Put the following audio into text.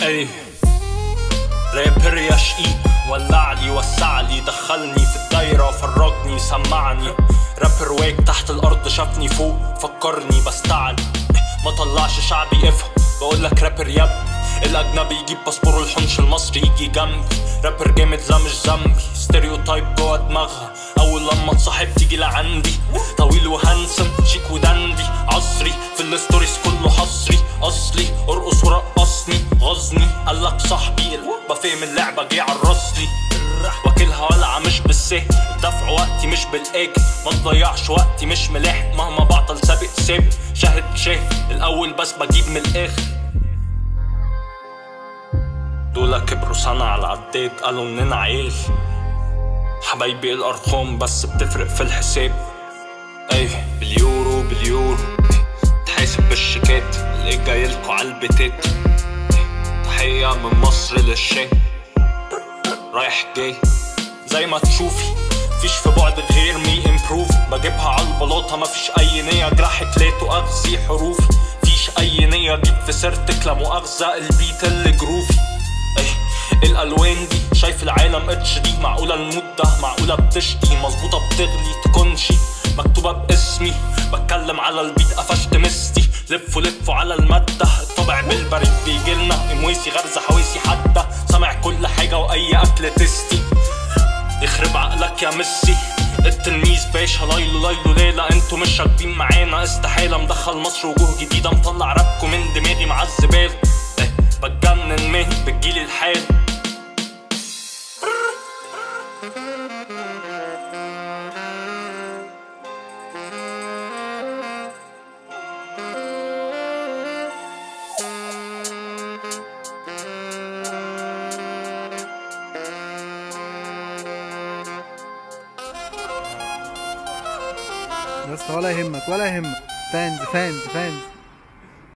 اي رابر يا شقيق ولعلي وسعلي دخلني في الدايرة فرجني سمعني رابر واك تحت الأرض شافني فوق فكرني بستعلي ما طلعش شعبي يفهم بقول لك رابر يب الأجنبي يجيب باسبور الحنش المصري يجي جنبي رابر جامد لا مش ذنبي ستيريوتايب جوا دماغها أول لما تصاحب تيجي لعندي طويل وهنسم شيك ودندي عصري في الستوريز كله حصري أصلي ارقص ورقصني غزني قالك صاحبي بفهم اللعبة جه عرصني واكلها ولعة مش بالسهل دفع وقتي مش بالاجل ما تضيعش وقتي مش ملاحق مهما بعطل سابق سابق شاهد شاهد الاول بس بجيب من الاخر دول كبروا سنة على العداد قالوا اننا عيل حبايبي الارقام بس بتفرق في الحساب ايه باليورو باليورو تحاسب بالشيكات اللي جايلكوا عالبتات تحية من مصر للشام رايح جاي زي ما تشوفي مفيش في بعد غير مي امبروف بجيبها على البلاطة مفيش اي نية جرحت لا تؤاخذي حروفي مفيش اي نية جيب في سيرتك لا مؤاخذة البيت اللي جروفي ايه الالوان دي شايف العالم اتش دي معقولة المود ده معقولة بتشتي مظبوطة بتغلي تكونشي مكتوبة باسمي بتكلم على البيت قفشت مستي لفوا لفوا على المادة الطبع بالبريد بيجيلنا امويسي غرزة حويسي حتى سامع كل حاجة واي اكل تستي يخرب عقلك يا ميسي التلميذ باشا ليلو ليلو ليلة انتوا مش راكبين معانا استحالة مدخل مصر وجوه جديدة مطلع رابكم من دماغي مع الزبال إيه، بتجنن مه بتجيلي الحال يا اسطى ولا يهمك ولا يهمك فانز فانز فانز